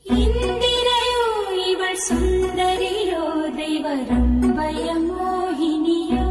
ഇന്ദിരയോ ഇവൾ സുന്ദരിയോ ദൈവരംഭയ മോഹിനിയോ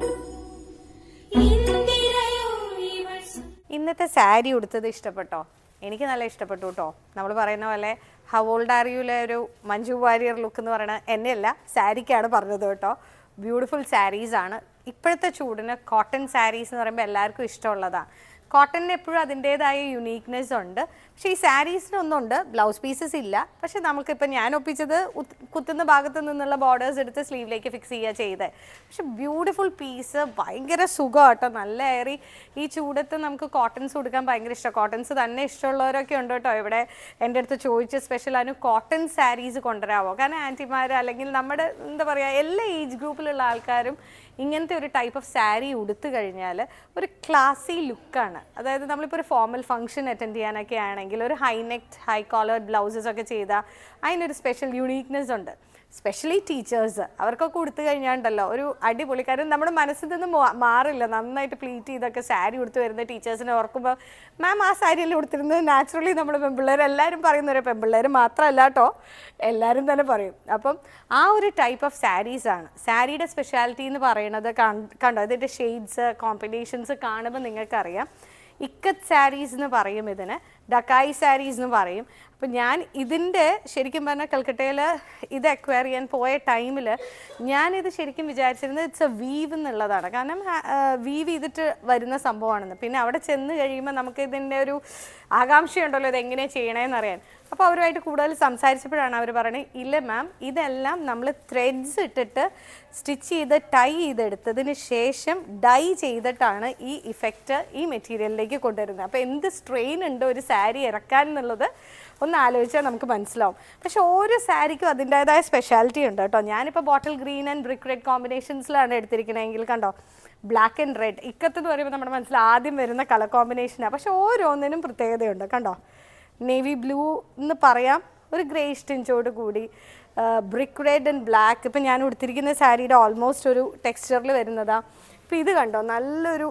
ഇന്ദിരയോ ഇവൾ സു- ഇന്നത്തെ സാരി ഉടുത്തത് ഇഷ്ടപ്പെട്ടോ എനിക്ക് നല്ല ഇഷ്ടപ്പെട്ടു കേട്ടോ നമ്മൾ പറയുന്ന പോലെ ഹൗ ഓൾഡ് ആർ യുലെ ഒരു മഞ്ജു വാര്യർ ലുക്ക് എന്ന് പറയുന്നത് എന്നെയല്ല സാരിക്കാണ് പറഞ്ഞത് കേട്ടോ ബ്യൂട്ടിഫുൾ സാരീസ് ആണ് ഇപ്പോഴത്തെ ചൂടിന് കോട്ടൺ സാരീസ് എന്ന് പറയുമ്പോൾ എല്ലാവർക്കും ഇഷ്ടമുള്ളതാണ് കോട്ടണിന് എപ്പോഴും അതിൻ്റേതായ യുണീക്നെസ് ഉണ്ട് പക്ഷേ ഈ സാരീസിനൊന്നുണ്ട് ബ്ലൗസ് പീസസ് ഇല്ല പക്ഷെ നമുക്കിപ്പോൾ ഞാൻ ഒപ്പിച്ചത് ഉത്- കുത്തുന്ന ഭാഗത്ത് നിന്നുള്ള ബോർഡേഴ്സ് എടുത്ത് സ്ലീവിലേക്ക് ഫിക്സ് ചെയ്യുക ചെയ്തത് പക്ഷെ ബ്യൂട്ടിഫുൾ പീസ് ഭയങ്കര സുഖമാട്ടോ നല്ല ഏറി ഈ ചൂടത്ത് നമുക്ക് കോട്ടൺസ് കൊടുക്കാൻ ഭയങ്കര ഇഷ്ടം കോട്ടൺസ് തന്നെ ഇഷ്ടമുള്ളവരൊക്കെ ഉണ്ട് കേട്ടോ ഇവിടെ എൻ്റെ അടുത്ത് ചോദിച്ച സ്പെഷ്യൽ അതിന് കോട്ടൺ സാരീസ് കൊണ്ടുവരാമോ കാരണം ആൻറ്റിമാർ അല്ലെങ്കിൽ നമ്മുടെ എന്താ പറയുക എല്ലാ ഏജ് ഗ്രൂപ്പിലുള്ള ആൾക്കാരും ഇങ്ങനത്തെ ഒരു ടൈപ്പ് ഓഫ് സാരി ഉടുത്തു കഴിഞ്ഞാൽ ഒരു ക്ലാസി ലുക്കാണ് അതായത് നമ്മളിപ്പോൾ ഒരു ഫോർമൽ ഫംഗ്ഷൻ അറ്റൻഡ് ചെയ്യാനൊക്കെ ആണെങ്കിൽ ഒരു high necked high collared blouses ഒക്കെ ചെയ്താൽ അതിനൊരു സ്പെഷ്യൽ യുണീക്നെസ് ഉണ്ട് സ്പെഷ്യലി ടീച്ചേഴ്സ് അവർക്കൊക്കെ കൊടുത്തു കഴിഞ്ഞാണ്ടല്ലോ ഒരു അടിപൊളി കാര്യം നമ്മുടെ മനസ്സിൽ നിന്ന് മാ- മാറില്ല നന്നായിട്ട് പ്ലീറ്റ് ചെയ്തൊക്കെ സാരി ഉടുത്ത് വരുന്ന ടീച്ചേഴ്സിനെ ഓർക്കുമ്പോൾ മാം ആ സാരിയല്ലേ ഉടുത്തിരുന്നത് നാച്ചുറലി നമ്മൾ പെൺപിള്ളേർ എല്ലാവരും പറയുന്നവരെ പെൺപിള്ളേർ മാത്രമല്ല കേട്ടോ എല്ലാവരും തന്നെ പറയും അപ്പം ആ ഒരു ടൈപ്പ് ഓഫ് സാരീസ് ആണ് സാരിയുടെ സ്പെഷ്യാലിറ്റി എന്ന് പറയുന്നത് കൺ- കണ്ടോ ഇതിൻ്റെ ഷെയ്ഡ്സ് കോമ്പിനേഷൻസ് കാണുമ്പോൾ നിങ്ങൾക്കറിയാം ഇക്കത്ത് സാരീസ് എന്ന് പറയും ഇതിന് ഡക്കായി സാരീസ് എന്ന് പറയും അപ്പം ഞാൻ ഇതിൻ്റെ ശരിക്കും പറഞ്ഞാൽ കൽക്കട്ടയിൽ ഇത് അക്വയർ ചെയ്യാൻ പോയ ടൈമിൽ ഞാനിത് ശരിക്കും വിചാരിച്ചിരുന്നത് ഇറ്റ്സ് എ വീവ് എന്നുള്ളതാണ് കാരണം വീവ് ചെയ്തിട്ട് വരുന്ന സംഭവമാണെന്ന് പിന്നെ അവിടെ ചെന്ന് കഴിയുമ്പോൾ നമുക്ക് ഇതിൻ്റെ ഒരു ആകാംക്ഷയുണ്ടല്ലോ ഇത് എങ്ങനെ ചെയ്യണേന്ന് അറിയാൻ അപ്പോൾ അവരുമായിട്ട് കൂടുതൽ സംസാരിച്ചപ്പോഴാണ് അവർ പറയുന്നത് ഇല്ല മാം ഇതെല്ലാം നമ്മൾ ത്രെഡ്സ് ഇട്ടിട്ട് സ്റ്റിച്ച് ചെയ്ത് ടൈ ചെയ്തെടുത്തതിന് ശേഷം ഡൈ ചെയ്തിട്ടാണ് ഈ ഇഫക്റ്റ് ഈ മെറ്റീരിയലിലേക്ക് കൊണ്ടുവരുന്നത് അപ്പോൾ എന്ത് സ്ട്രെയിൻ ഉണ്ട് ഒരു സാരി ഇറക്കാൻ എന്നുള്ളത് ഒന്ന് ആലോചിച്ചാൽ നമുക്ക് മനസ്സിലാവും പക്ഷെ ഓരോ സാരിക്കും അതിൻ്റേതായ സ്പെഷ്യാലിറ്റി ഉണ്ട് കേട്ടോ ഞാനിപ്പോൾ bottle green and brick red കോമ്പിനേഷൻസിലാണ് എടുത്തിരിക്കുന്നതെങ്കിൽ കണ്ടോ ബ്ലാക്ക് ആൻഡ് റെഡ് ഇക്കത്ത് എന്ന് പറയുമ്പോൾ നമ്മുടെ മനസ്സിൽ ആദ്യം വരുന്ന കളർ കോമ്പിനേഷനാണ് പക്ഷെ ഓരോന്നിനും പ്രത്യേകതയുണ്ട് കണ്ടോ നേവി ബ്ലൂ എന്ന് പറയാം ഒരു ഗ്രേ ടിഞ്ചോട് കൂടി ബ്രിക്ക് റെഡ് ആൻഡ് ബ്ലാക്ക് ഇപ്പം ഞാൻ ഉടുത്തിരിക്കുന്ന സാരിയുടെ ഓൾമോസ്റ്റ് ഒരു ടെക്സ്ചറിൽ വരുന്നതാ ഇപ്പം ഇത് കണ്ടോ നല്ലൊരു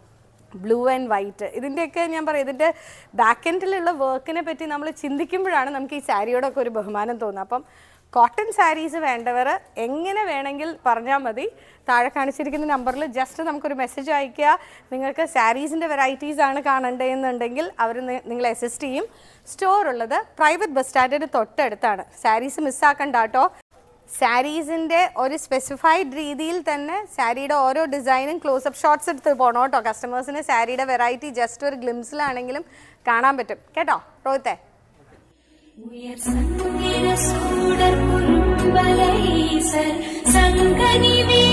ബ്ലൂ ആൻഡ് വൈറ്റ് ഇതിൻ്റെയൊക്കെ ഞാൻ പറയാം ഇതിൻ്റെ ബാക്ക് എൻഡിലുള്ള വർക്കിനെ പറ്റി നമ്മൾ ചിന്തിക്കുമ്പോഴാണ് നമുക്ക് ഈ സാരിയോടൊക്കെ ഒരു ബഹുമാനം തോന്നുന്നത് അപ്പം കോട്ടൺ സാരീസ് വേണ്ടവർ എങ്ങനെ വേണമെങ്കിൽ പറഞ്ഞാൽ മതി താഴെ കാണിച്ചിരിക്കുന്ന നമ്പറിൽ ജസ്റ്റ് നമുക്കൊരു മെസ്സേജ് അയയ്ക്കുക നിങ്ങൾക്ക് സാരീസിൻ്റെ വെറൈറ്റീസ് ആണ് കാണേണ്ടതെന്നുണ്ടെങ്കിൽ അവർ നിങ്ങളെ അസിസ്റ്റ് ചെയ്യും സ്റ്റോർ ഉള്ളത് പ്രൈവറ്റ് ബസ് സ്റ്റാൻഡിന് തൊട്ടടുത്താണ് സാരീസ് മിസ്സാക്കണ്ട കേട്ടോ സാരീസിൻ്റെ ഒരു സ്പെസിഫൈഡ് രീതിയിൽ തന്നെ സാരിയുടെ ഓരോ ഡിസൈനും ക്ലോസപ്പ് ഷോട്ട്സ് എടുത്ത് പോകണം കേട്ടോ കസ്റ്റമേഴ്സിന് സാരിയുടെ വെറൈറ്റി ജസ്റ്റ് ഒരു ഗ്ലിംസിലാണെങ്കിലും കാണാൻ പറ്റും കേട്ടോ റോഹിത്തെ ഉയർ സങ്കര സൂടർ കുറുമ്പലൈസർ സംഗനി